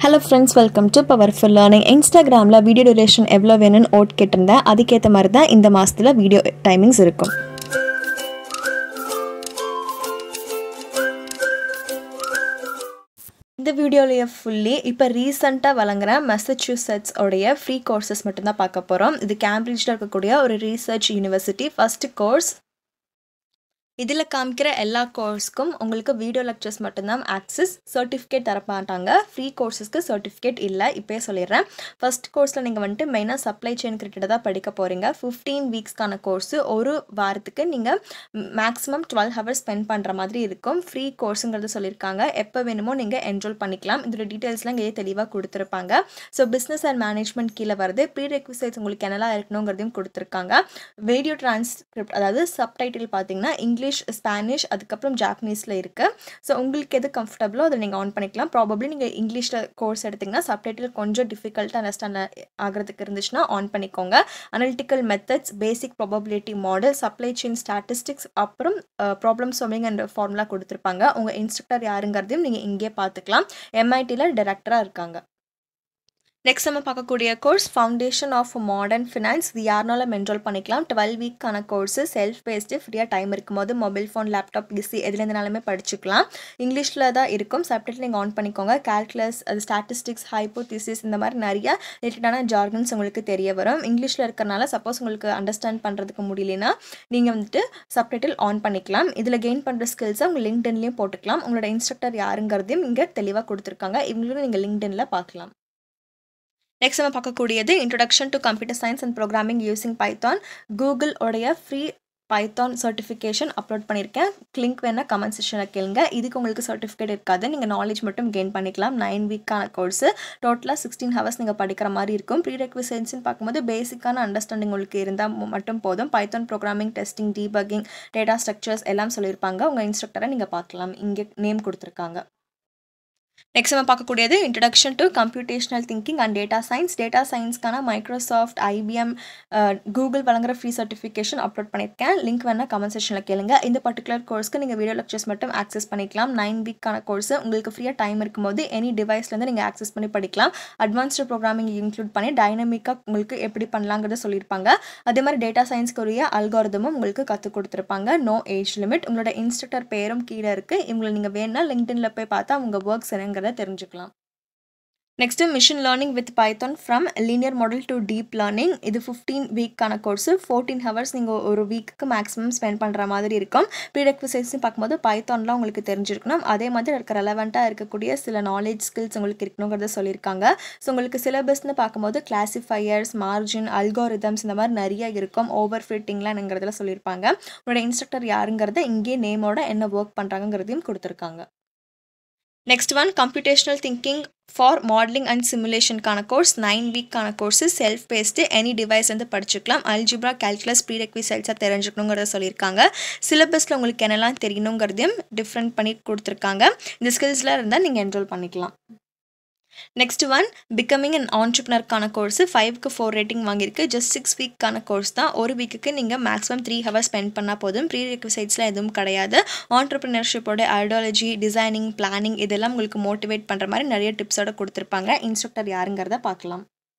hello friends welcome to powerful learning இன்ஸ்டாகிராமில் video duration எவ்வளோ வேணும்னு ஓட் கேட்டிருந்தேன் அதுக்கேற்ற மாதிரி தான் இந்த மாதத்தில் வீடியோ டைமிங்ஸ் இருக்கும் இந்த வீடியோலையே ஃபுல்லி இப்போ ரீசெண்டாக வழங்குற மெசச்சூசெட்ஸ் உடைய ஃப்ரீ கோர்சஸ் மட்டும்தான் பார்க்க போகிறோம் இது கேம்பிரிட்ஜில் இருக்கக்கூடிய ஒரு ரீசர்ச் யூனிவர்சிட்டி ஃபஸ்ட்டு கோர்ஸ் இதில் காமிக்கிற எல்லா கோர்ஸ்க்கும் உங்களுக்கு வீடியோ லெக்சர்ஸ் மட்டும்தான் ஆக்சஸ் சர்டிஃபிகேட் தர மாட்டாங்க ஃப்ரீ கோர்சஸ்க்கு சர்டிஃபிகேட் இல்லை இப்போயே சொல்லிடுறேன் ஃபஸ்ட் கோர்ஸில் நீங்கள் வந்துட்டு மெயினாக சப்ளை செயின் கிரிக்கெட்டை தான் படிக்க போகிறீங்க ஃபிஃப்டீன் வீக்ஸ்க்கான கோர்ஸு ஒரு வாரத்துக்கு நீங்கள் மேக்ஸிமம் டுவெல் ஹவர்ஸ் ஸ்பெண்ட் பண்ணுற மாதிரி இருக்கும் ஃப்ரீ கோர்ஸுங்கிறது சொல்லியிருக்காங்க எப்போ வேணுமோ நீங்கள் என்ரோல் பண்ணிக்கலாம் இதோட டீட்டெயில்ஸ்லாம் இங்கே தெளிவாக கொடுத்துருப்பாங்க ஸோ பிஸ்னஸ் அண்ட் மேனேஜ்மெண்ட் கீழே வருது ப்ரீ ரெக்விசைட்ஸ் உங்களுக்கு என்னெல்லாம் இருக்கணுங்கிறதையும் கொடுத்துருக்காங்க வீடியோ டிரான்ஸ்கிரிப்ட் அதாவது சப்டைட்டில் பார்த்தீங்கன்னா இங்கிலீஷ் ஸ்பானிஷ் அதுக்கப்புறம் ஜாப்பனீஸில் இருக்குது ஸோ உங்களுக்கு எது கம்ஃபர்டபுளோ அதை நீங்கள் ஆன் பண்ணிக்கலாம் ப்ராபப்ளி நீங்கள் இங்கிலீஷில் கோர்ஸ் எடுத்திங்கன்னா சப்டைட்டில் கொஞ்சம் டிஃபிகல்ட்டாக அண்டர்ஸ்டாண்ட் ஆகிறதுக்கு இருந்துச்சுன்னா ஆன் பண்ணிக்கோங்க analytical methods basic probability model supply chain statistics அப்புறம் ப்ராப்ளம் சால்விங் அண்ட் ஃபார்முலா கொடுத்துருப்பாங்க உங்கள் இன்ஸ்ட்ரக்டர் யாருங்கிறதையும் நீங்கள் இங்கே பார்த்துக்கலாம் எம்ஐடியில் டைரக்டராக இருக்காங்க நெக்ஸ்ட் நம்ம பார்க்கக்கூடிய course foundation of modern finance இது யாருனாலும் என்ரோல் பண்ணிக்கலாம் டுவெல் வீக்கான கோர்ஸு செல்ஃப் பேஸ்டு ஃப்ரீயாக டைம் இருக்கும்போது மொபைல் ஃபோன் லேப்டாப் பிசி எதுலேருந்துனாலுமே படிச்சுக்கலாம் இங்கிலீஷில் தான் இருக்கும் சப்ஜெக்ட் நீங்கள் ஆன் பண்ணிக்கோங்க கால்குலஸ் அது ஸ்டாட்டிஸ்டிக்ஸ் ஹைப்போதிசிஸ் இந்த மாதிரி நிறைய ரிலேட்டடான ஜார்கன்ஸ் உங்களுக்கு தெரிய வரும் இங்கிலீஷில் இருக்கிறனால சப்போஸ் உங்களுக்கு அண்டர்ஸ்டாண்ட் பண்ணுறதுக்கு முடியலனா நீங்கள் வந்துட்டு சப்டைட்டில் ஆன் பண்ணிக்கலாம் இதில் கெயின் பண்ணுற ஸ்கில்ஸை உங்கள் லிங்க்டன்லேயும் போட்டுக்கலாம் உங்களோட இன்ஸ்ட்ரக்டர் யாருங்கிறதையும் இங்கே தெளிவாக கொடுத்துருக்காங்க இவங்களும் நீங்கள் லிங்க்டனில் பார்க்கலாம் நெக்ஸ்ட் நம்ம பார்க்கக்கூடியது introduction to computer science and programming using Python Google உடைய ஃப்ரீ பைத்தான் சர்டிஃபிகேஷன் அப்லோட் பண்ணியிருக்கேன் லிங்க் வேணால் கமெண்ட் செக்ஷனில் கேளுங்க இதுக்கு உங்களுக்கு சர்டிஃபிகேட் இருக்காது நீங்கள் நாலேஜ் மட்டும் கெயின் பண்ணிக்கலாம் நைன் வீக்கான கோர்ஸு டோட்டலாக சிக்ஸ்டீன் ஹவர்ஸ் நீங்கள் படிக்கிற மாதிரி இருக்கும் ப்ரீ ரெக்விசன்ஸ்னு பார்க்கும்போது பேசிக்கான அண்டர்ஸ்டாண்டிங் உங்களுக்கு இருந்தால் மட்டும் போதும் Python programming testing debugging data structures எல்லாம் சொல்லியிருப்பாங்க உங்கள் இன்ஸ்ட்ரக்டரை நீங்கள் பார்க்கலாம் இங்கே நேம் கொடுத்துருக்காங்க நெக்ஸ்ட் நம்ம பார்க்கக்கூடியது introduction to computational thinking and data science data சயின்ஸ்க்கான மைக்ரோசாஃப்ட் ஐபிஎம் கூகுள் வழங்குற ஃப்ரீ சர்டிஃபிகேஷன் அப்லோட் பண்ணியிருக்கேன் லிங்க் வேணால் கமெண்ட் செக்ஷனில் கேளுங்க இந்த பர்டிகுலர் கோர்ஸ்க்கு நீங்கள் வீடியோ லெக்சர்ஸ் மட்டும் ஆக்சஸ் பண்ணிக்கலாம் நைன் வீக்கான கோர்ஸ் உங்களுக்கு ஃப்ரீயாக டைம் இருக்கும்போது எனி டிவைஸ்லேருந்து நீங்கள் ஆக்சஸ் பண்ணி படிக்கலாம் அட்வான்ஸ்டு ப்ரோக்ராமிங் இன்க்ளூட் பண்ணி டைனமிக்காக உங்களுக்கு எப்படி பண்ணலாங்கிறத சொல்லியிருப்பாங்க அதே மாதிரி டேட்டா சயின்ஸ்க்குரிய அல்காரதமும் உங்களுக்கு கற்றுக் கொடுத்துருப்பாங்க நோ ஏஜ் லிமிட் உங்களோட இன்ஸ்ட்ரக்டர் பேரும் கீழே இருக்குது இவங்களை நீங்கள் வேணால் லிங்க்டின்ல போய் பார்த்தா உங்கள் ஒர்க்ஸ் என்னங்கிறத தெரிஞ்சுக்கலாம் next machine learning with Python from linear model to deep learning இது ஃபிஃப்டீன் வீக்கான கோர்ஸு ஃபோர்டீன் ஹவர்ஸ் நீங்கள் ஒரு வீக்குக்கு மேக்ஸிமம் ஸ்பெண்ட் பண்ணுற மாதிரி இருக்கும் ப்ரீ ரெக்வசைஸ்னு பார்க்கும்போது பைத்தான்லாம் உங்களுக்கு தெரிஞ்சிருக்கணும் அதே மாதிரி இருக்க ரெலவெண்ட்டாக இருக்கக்கூடிய சில நாலேஜ் ஸ்கில்ஸ் உங்களுக்கு இருக்கணுங்கிறத சொல்லியிருக்காங்க ஸோ உங்களுக்கு சிலபஸ்னு பார்க்கும்போது கிளாசிஃபையர்ஸ் மார்ஜின் அல்கோரிதம்ஸ் இந்த மாதிரி நிறைய இருக்கும் ஓவர் ஃபிட்டிங்லாம்ங்கிறதுல சொல்லியிருப்பாங்க உங்களோட இன்ஸ்ட்ரக்டர் யாருங்கிறத இங்கே நேமோட என்ன ஒர்க் பண்ணுறாங்கிறதையும் கொடுத்துருக்காங்க next one computational thinking for modeling and சிமுலேஷனுக்கான கோர்ஸ் நைன் வீக்கான course self paced any device வந்து படிச்சுக்கலாம் அல்ஜிப்ரா கேல்குலஸ் ப்ரீ ரெக்விசைட்ஸாக தெரிஞ்சுக்கணுங்கிறத சொல்லியிருக்காங்க சிலபஸில் உங்களுக்கு என்னெல்லாம் தெரியணுங்கிறதையும் டிஃப்ரெண்ட் பண்ணி கொடுத்துருக்காங்க இந்த ஸ்கில்ஸ்லாம் இருந்தால் நீங்கள் என்ரோல் பண்ணிக்கலாம் நெக்ஸ்ட் ஒன் பிகமிங் அண்ட் ஆண்டர்பனருக்கான கோர்ஸ் ஃபைவ்க்கு ஃபோர் ரேட்டிங் வாங்கியிருக்கு ஜஸ்ட் சிக்ஸ் வீக்கான கோர்ஸ் தான் ஒரு வீக்குக்கு நீங்கள் மேக்ஸிமம் த்ரீ ஹவர்ஸ் ஸ்பெண்ட் பண்ணால் போதும் ப்ரீ ரெக்விசைட்ஸ்லாம் எதுவும் கிடையாது ஆண்டர்பிரினர்ஷிப்போட ஐடியாலஜி டிசைனிங் பிளானிங் இதெல்லாம் உங்களுக்கு மோட்டிவேட் பண்ணுற மாதிரி நிறைய டிப்ஸோட கொடுத்துருப்பாங்க இன்ஸ்ட்ரக்டர் யாருங்கிறத பார்க்கலாம்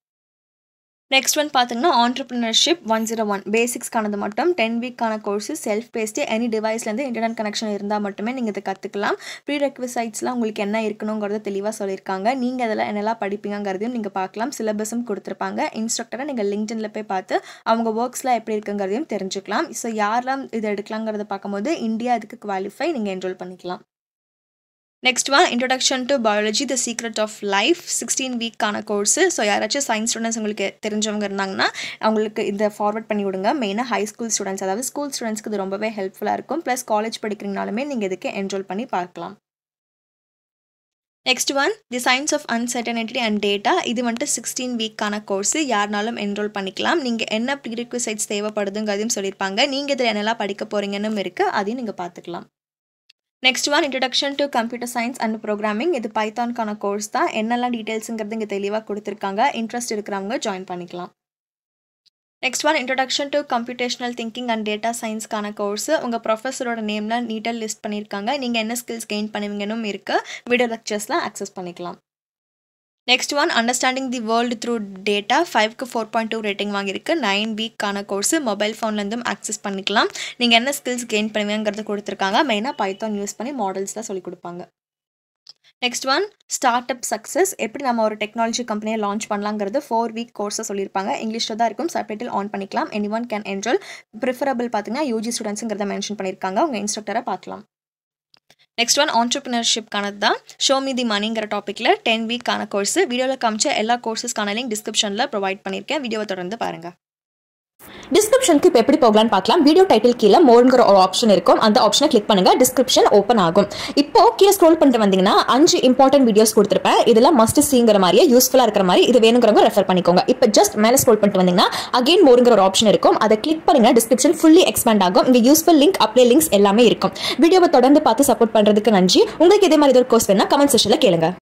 நெக்ஸ்ட் ஒன் பார்த்தீங்கன்னா ஆண்டர்பிரினர்ஷிப் ஒன் ஜீரோ ஒன் பேசிக்ஸ்க்கானது மட்டும் டென் வீக்கான கோர்ஸு செல்ஃப் பேஸ்டு எனி டிவைஸ்லேருந்து இன்டர்நெட் கனெக்ஷன் இருந்தால் மட்டுமே நீங்கள் இதை கற்றுக்கலாம் ப்ரீ ரெக்வசைட்ஸ்லாம் உங்களுக்கு என்ன இருக்கணுங்கிறத தெளிவாக சொல்லியிருக்காங்க நீங்கள் அதில் என்னெல்லாம் படிப்பீங்கிறதையும் நீங்கள் பார்க்கலாம் சிலபஸும் கொடுத்துருப்பாங்க இன்ஸ்ட்ரக்டரை நீங்கள் லிங்க்டின்ல போய் பார்த்து அவங்க ஒர்க்ஸ்லாம் எப்படி இருக்குங்கிறதையும் தெரிஞ்சுக்கலாம் ஸோ யாரெல்லாம் இது எடுக்கலாங்கிறத பார்க்கும்போது இந்தியா இதுக்கு குவாலிஃபை நீங்கள் என்ரோல் பண்ணிக்கலாம் next one introduction to biology the secret of life sixteen வீக்கான கோர்ஸு ஸோ யாராச்சும் சயின்ஸ் ஸ்டூடெண்ட்ஸ் உங்களுக்கு தெரிஞ்சவங்க இருந்தாங்கன்னா அவங்களுக்கு இந்த ஃபார்வர்ட் பண்ணி விடுங்க மெயினாக ஹை ஸ்கூல் ஸ்டூடெண்ட்ஸ் அதாவது ஸ்கூல் ஸ்டூடெண்ட்ஸ்க்கு இது ரொம்பவே ஹெல்ப்ஃபுல்லாக இருக்கும் ப்ளஸ் காலேஜ் படிக்கிறீங்கனாலுமே நீங்கள் இதுக்கு என்ரோல் பண்ணி பார்க்கலாம் next one the science of uncertainty and data இது வந்துட்டு சிக்ஸ்டீன் வீக்கான கோர்ஸு யாருனாலும் என்ரோல் பண்ணிக்கலாம் நீங்கள் என்ன ப்ரீரிக்வசைட்ஸ் தேவைப்படுதுங்கிறதையும் சொல்லியிருப்பாங்க நீங்கள் இதில் என்னெல்லாம் படிக்க போகிறீங்கன்னு இருக்குது அதையும் நீங்கள் பார்த்துக்கலாம் next one introduction to computer science and programming இது பைத்தான்கான கோர்ஸ் தான் என்னெல்லாம் டீட்டெயில்ஸுங்கிறது இங்கே தெளிவாக கொடுத்துருக்காங்க இன்ட்ரெஸ்ட் இருக்கிறவங்க ஜாயின் பண்ணிக்கலாம் next one introduction to computational thinking and data சயின்ஸ்க்கான கோர்ஸ் உங்கள் ப்ரொஃபஸரோட நேமில் நீட்டாக லிஸ்ட் பண்ணியிருக்காங்க நீங்கள் என்ன ஸ்கில்ஸ் கெயின் பண்ணுவீங்கன்னு இருக்குது வீடியோ லெக்சர்ஸ்லாம் அக்சஸ் பண்ணிக்கலாம் next one understanding the world through data ஃபைவ்க்கு ஃபோர் பாயிண்ட் டூ ரேட்டிங் வாங்கியிருக்கு நைன் வீக்கான கோர்ஸ் மொபைல் ஃபோன்லேருந்தும் ஆக்சஸ் பண்ணிக்கலாம் நீங்கள் என்ன ஸ்கில்ஸ் கெயின் பண்ணுவீங்கிறது கொடுத்துருக்காங்க மெயினாக பைத்தான் யூஸ் பண்ணி மாடல்ஸ் தான் சொல்லிக் கொடுப்பாங்க next one start up success எப்படி நம்ம ஒரு டெக்னாலஜி கம்பெனியை லான்ச் பண்ணலாங்கிறது ஃபோர் வீக் கோர்ஸை சொல்லியிருப்பாங்க இங்கிலீஷில் தான் இருக்கும் சப்டைட்டில் ஆன் பண்ணிக்கலாம் any one can enroll preferable பார்த்தீங்கன்னா யூஜி ஸ்டூடெண்ட்ஸுங்கிறத மென்ஷன் பண்ணியிருக்காங்க உங்கள் இன்ஸ்ட்ரக்டரை பார்க்கலாம் நெக்ஸ்ட் ஒன் ஆண்டர்பிரினர்ஷிப்கானது தான் ஷோ மீ தி மணிங்கிற டாப்பிக்கில் டென் வீக்கான கோர்ஸ் வீடியோவில் காமிச்ச எல்லா கோர்சஸ்க்கான லிங்க் டிஸ்கிரிப்ஷனில் ப்ரொவைட் பண்ணியிருக்கேன் வீடியோவை தொடர்ந்து பாருங்கள் டிஸ்கிரிப்ஷனுக்கு இப்போ எப்படி போகலான்னு பார்க்கலாம் வீடியோ டைட்டில் கீழே மோருங்கிற ஒரு ஆப்ஷன் இருக்கும் அந்த ஆப்ஷனை கிளிக் பண்ணுங்க டிஸ்கிரிப்ஷன் ஓப்பன் ஆகும் இப்போ கீழே ஸ்க்ரோல் பண்ணிட்டு வந்தீங்கன்னா அஞ்சு இம்பார்ட்டன்ட் வீடியோஸ் கொடுத்துருப்பேன் இதெல்லாம் மஸ்ட் சீங்கிற மாதிரியே யூஸ்ஃபுல்லாக இருக்கிற மாதிரி இது வேணுங்கிறவங்க ரெஃபர் பண்ணிக்கோங்க இப்போ ஜஸ்ட் மேலே ஸ்க்ரோல் பண்ணிட்டு வந்தீங்கன்னா அகைன் மோருங்கிற ஒரு ஆப்ஷன் இருக்கும் அதை கிளிக் பண்ணுங்க டிஸ்கிரிப்ஷன் ஃபுல்லி எக்ஸ்பேண்ட் ஆகும் இங்கே யூஸ்ஃபுல் லிங்க் அப்ளை லிங்க்ஸ் எல்லாமே இருக்கும் வீடியோவை தொடர்ந்து பார்த்து சப்போர்ட் பண்ணுறதுக்கு நன்றி உங்களுக்கு இதே மாதிரி ஒரு கோர்ஸ் வேணா கமெண்ட் செஷனில் கேளுங்க